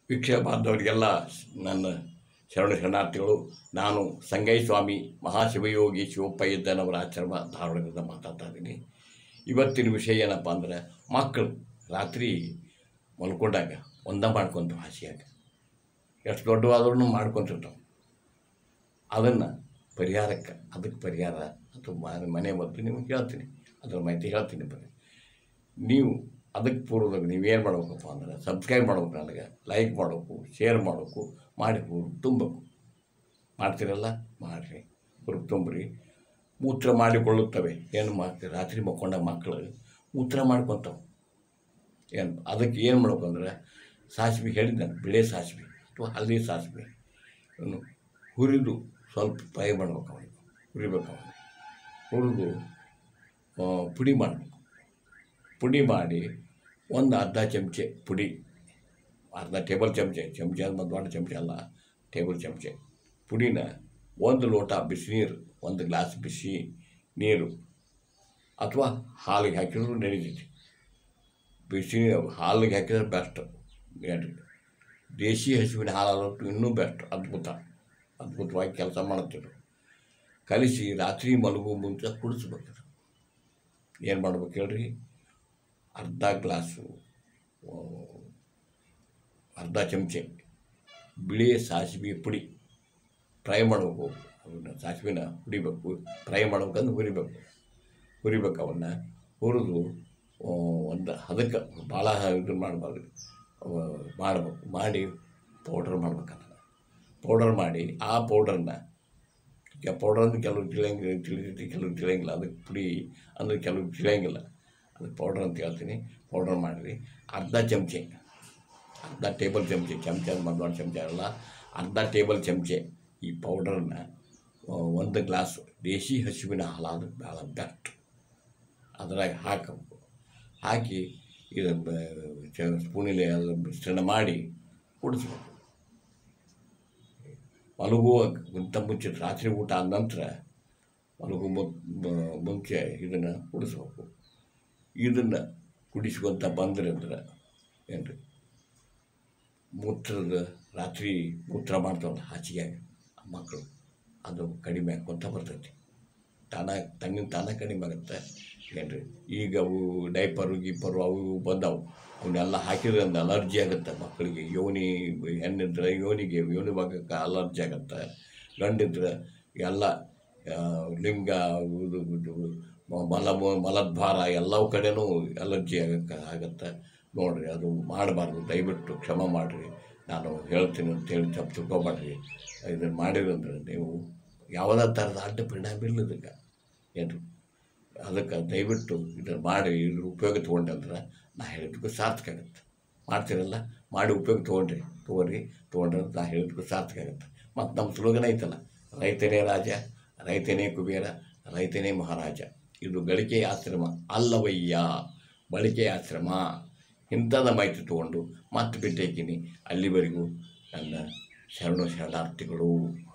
ವೀಕ್ಷಕ ಬಾಂಧವರಿಗೆಲ್ಲ ನನ್ನ ಶರಣ ಶರಣಾರ್ಥಿಗಳು ನಾನು ಸಂಗೈ ಸ್ವಾಮಿ ಮಹಾಶಿವಯೋಗಿ ಶಿವಪ್ಪ ಇದ್ದನವರ ಆಶ್ರಮ ಧಾರವಾಡದಿಂದ ಮಾತಾಡ್ತಾ ಇದ್ದೀನಿ ಇವತ್ತಿನ ವಿಷಯ ಏನಪ್ಪ ಅಂದ್ರೆ ಮಕ್ಕಳು ರಾತ್ರಿ ಮಲ್ಕೊಂಡಾಗ ಒಂದ ಮಾಡ್ಕೊಂತ ಹಾಸಿಯಾಗ ಎಷ್ಟು ದೊಡ್ಡವಾದ್ರೂ ಮಾಡ್ಕೊತಿರ್ತಾವೆ ಅದನ್ನು ಪರಿಹಾರಕ್ಕೆ ಅದಕ್ಕೆ ಪರಿಹಾರ ಅಥವಾ ಮ- ಮನೆ ಮದ್ದು ನಿಮಗೆ ಹೇಳ್ತೀನಿ ಅದ್ರ ಮಾಹಿತಿ ಹೇಳ್ತೀನಿ ಬರೀ ನೀವು ಅದಕ್ಕೆ ಪೂರ್ವದಾಗ ನೀವೇನು ಮಾಡ್ಬೇಕಪ್ಪ ಅಂದ್ರೆ ಸಬ್ಸ್ಕ್ರೈಬ್ ಮಾಡ್ಬೇಕು ನನಗೆ ಲೈಕ್ ಮಾಡಬೇಕು ಶೇರ್ ಮಾಡಬೇಕು ಮಾಡಿ ಹುರುಪು ತುಂಬಬೇಕು ಮಾಡ್ತೀರಲ್ಲ ಮಾಡಿರಿ ಹುರುಪು ತುಂಬ್ರಿ ಮೂತ್ರ ಮಾಡಿಕೊಳ್ಳುತ್ತವೆ ಏನು ಮಾಡ್ತೀರಿ ರಾತ್ರಿ ಮಕ್ಕೊಂಡ ಮಕ್ಕಳು ಮೂತ್ರ ಮಾಡ್ಕೊತಾವೆ ಏನು ಅದಕ್ಕೆ ಏನು ಮಾಡ್ಬೇಕು ಅಂದ್ರೆ ಸಾಸಿವೆ ಹೇಳಿದ್ದೆ ಬಿಳೆ ಸಾಸಿವೆ ಅಥವಾ ಹಳದಿ ಸಾಸಿವೆ ಇನ್ನು ಹುರಿದು ಸ್ವಲ್ಪ ಫ್ರೈ ಮಾಡ್ಬೇಕು ಅವನಿಗೆ ಹುರಿಬೇಕು ಅವನಿಗೆ ಹುರಿದು ಆ, ಪುಡಿ ಮಾಡಬೇಕು ಪುಡಿ ಮಾಡಿ ಒಂದು ಅರ್ಧ ಚಮಚೆ ಪುಡಿ ಅರ್ಧ ಟೇಬಲ್ ಚಮಚೆ ಚಮಚೆ ಅಂದ್ರೆ ದೊಡ್ಡ ಚಮಚೆ ಅಲ್ಲ ಟೇಬಲ್ ಚಮಚೆ ಪುಡಿನ ಒಂದು ಲೋಟ ಬಿಸಿನೀರು ಒಂದು ಗ್ಲಾಸ್ ಬಿಸಿ ನೀರು ಅಥವಾ ಹಾಲಿಗೆ ಹಾಕಿದ್ರು ನಡೀತೈತಿ ಬಿಸಿ ಹಾಲಿಗೆ ಹಾಕಿದ್ರೆ ಬೆಸ್ಟ್ ಹೇಳ್ರಿ ದೇಶಿ ಹಸುವಿನ ಹಾಲಂತೂ ಇನ್ನೂ ಬೆಸ್ಟ್ ಅದ್ಭುತ ಅದ್ಭುತವಾಗಿ ಕೆಲಸ ಮಾಡುತ್ತಿದ್ರು ಕಲಿಸಿ ರಾತ್ರಿ ಮಲಗು ಮುಂಚೆ ಕುಡಿಸ್ಬೇಕು ಏನು ಮಾಡ್ಬೇಕು ಹೇಳ್ರಿ ಅರ್ಧ ಗ್ಲಾಸು ಆ, ಅರ್ಧ ಚಮಚೆ ಬಿಳಿ ಸಾಸಿವೆ ಪುಡಿ ಫ್ರೈ ಮಾಡಬೇಕು ಅವನ್ನ ಸಾಸಿವೆನ ಹುರಿಬೇಕು ಫ್ರೈ ಮಾಡ್ಬೇಕಂದ್ರೆ ಹುರಿಬೇಕು ಹುರಿಬೇಕು ಅವನ್ನ ಹುರಿದು ಒಂದು ಅದಕ್ಕೆ ಭಾಳ ಇದು ಮಾಡಬಾರ್ದು ಮಾಡಬೇಕು ಮಾಡಿ ಪೌಡ್ರ್ ಮಾಡ್ಬೇಕು ಅದನ್ನು ಪೌಡರ್ ಮಾಡಿ ಆ ಪೌಡ್ರನ್ನ ಈಗ ಪೌಡರ್ ಅಂದ್ರೆ ಕೆಲವು ತಿಳಿಯಂಗಿಲ್ಲ ತಿಳಿತೈತಿ ಕೆಲವು ತಿಳಿಯಂಗಿಲ್ಲ ಅದಕ್ಕೆ ಪುಡಿ ಅಂದ್ರೆ ಕೆಲವು ತಿಳಿಯಂಗಿಲ್ಲ ಅದಕ್ಕೆ ಪೌಡರ್ ಅಂತ ಹೇಳ್ತೀನಿ ಪೌಡರ್ ಮಾಡಿರಿ ಅರ್ಧ ಚಮಚೆ ಅರ್ಧ ಟೇಬಲ್ ಚಮಚೆ ಚಮಚ ಮಧ್ವಾಡ ಚಮಚ ಅಲ್ಲ ಅರ್ಧ ಟೇಬಲ್ ಚಮಚೆ ಈ ಪೌಡರನ್ನ ಒಂದು ಗ್ಲಾಸ್ ದೇಶಿ ಹಸುವಿನ ಹಾಲಾದ ಭಾಳ ಬೆಸ್ಟ್ ಅದ್ರಾಗ ಹಾಕಬೇಕು ಹಾಕಿ ಇದು ಸ್ಪೂನಿಲೆ ಎಲ್ಲ ಮಿಶ್ರಣ ಮಾಡಿ ಕುಡಿಸ್ಬೇಕು ಮಲಗುವಕ್ಕಿಂತ ಮುಂಚೆ ರಾತ್ರಿ ಊಟ ಆದ ನಂತರ ಮಲಗು ಮು- ಮುಂಚೆ ಇದನ್ನು ಕುಡಿಸ್ಬೇಕು ಇದನ್ನು ಕುಡಿಸ್ಕೊಂತ ಬಂದ್ರಿ ಅಂದ್ರೆ ಏನು ರೀ ಮೂತ್ರದ ರಾತ್ರಿ ಮೂತ್ರ ಮಾಡ್ತಾವಲ್ಲ ಹಾಸಿಗೆಯಾಗ ಆ ಮಕ್ಕಳು ಅದು ಕಡಿಮೆ ಆಕ್ಕೊಂತ ಬರ್ತೈತಿ ತಾನ ತನ್ನಿಂದ ತಾನ ಕಡಿಮೆ ಆಗುತ್ತೆ ಏನು ರೀ ಈಗ ಅವು ಡೈಪರು ಗೀಪರು ಅವು ಇವು ಬಂದವು ಅವನ್ನೆಲ್ಲ ಹಾಕಿದ್ರೆ ಒಂದು ಅಲರ್ಜಿ ಆಗುತ್ತೆ ಮಕ್ಕಳಿಗೆ ಯೋನಿ ಹೆಣ್ಣಿದ್ರೆ ಯೋನಿಗೆ ಯೋನಿ ಭಾಗಕ್ಕೆ ಅಲರ್ಜಿ ಆಗುತ್ತೆ ಗಂಡಿದ್ರೆ ಎಲ್ಲ ಆ, ಲಿಂಗ ಇದು ಇದು ಮ- ಮಲ ಮಲದ್ವಾರ ಎಲ್ಲವೂ ಕಡೆನೂ ಅಲರ್ಜಿ ಆಗಕ್ಕೆ ಆಗುತ್ತೆ ನೋಡಿರಿ ಅದು ಮಾಡಬಾರ್ದು ದಯವಿಟ್ಟು ಕ್ಷಮ ಮಾಡಿರಿ ನಾನು ಹೇಳ್ತೀನಿ ಅಂತೇಳಿ ತಪ್ಪು ತಿಳ್ಕೊಬೇಡ್ರಿ ಇದನ್ನು ಮಾಡಿರಂದ್ರೆ ನೀವು ಯಾವುದೇ ಥರದ ಅಡ್ಡ ಪರಿಣಾಮ ಇಲ್ಲ ಇದಕ್ಕೆ ಏನು ಅದಕ್ಕೆ ದಯವಿಟ್ಟು ಇದನ್ನು ಮಾಡಿ ಇದ್ರ ಉಪಯೋಗ ತೊಗೊಂಡ್ರೆ ನಾ ಹೇಳಿದ್ದಕ್ಕೂ ಸಾರ್ಥಕ ಆಗುತ್ತೆ ಮಾಡ್ತೀರಲ್ಲ ಮಾಡಿ ಉಪಯೋಗ ತೊಗೊಂಡ್ರಿ ತೊಗೊಳ್ರಿ ತೊಗೊಂಡ್ರೆ ನಾ ಹೇಳಿದ್ದಕ್ಕೂ ಸಾರ್ಥಕ ಆಗುತ್ತೆ ಮತ್ತು ನಮ್ಮ ಸ್ಲೋಗನ್ ಐತಲ್ಲ ರೈತನೇ ರಾಜ ರೈತನೇ ಕುಬೇರ ರೈತನೇ ಮಹಾರಾಜ ಇದು ಗಳಿಕೆಯ ಆಶ್ರಮ ಅಲ್ಲವಯ್ಯ ಬಳಕೆಯ ಆಶ್ರಮ ಇಂಥದ ಮಾಹಿತಿ ತೊಗೊಂಡು ಮತ್ತೆ ಭೇಟಿ ಹಾಕೀನಿ ಅಲ್ಲಿವರೆಗೂ ನನ್ನ ಶರಣು ಶರಣಾರ್ಥಿಗಳು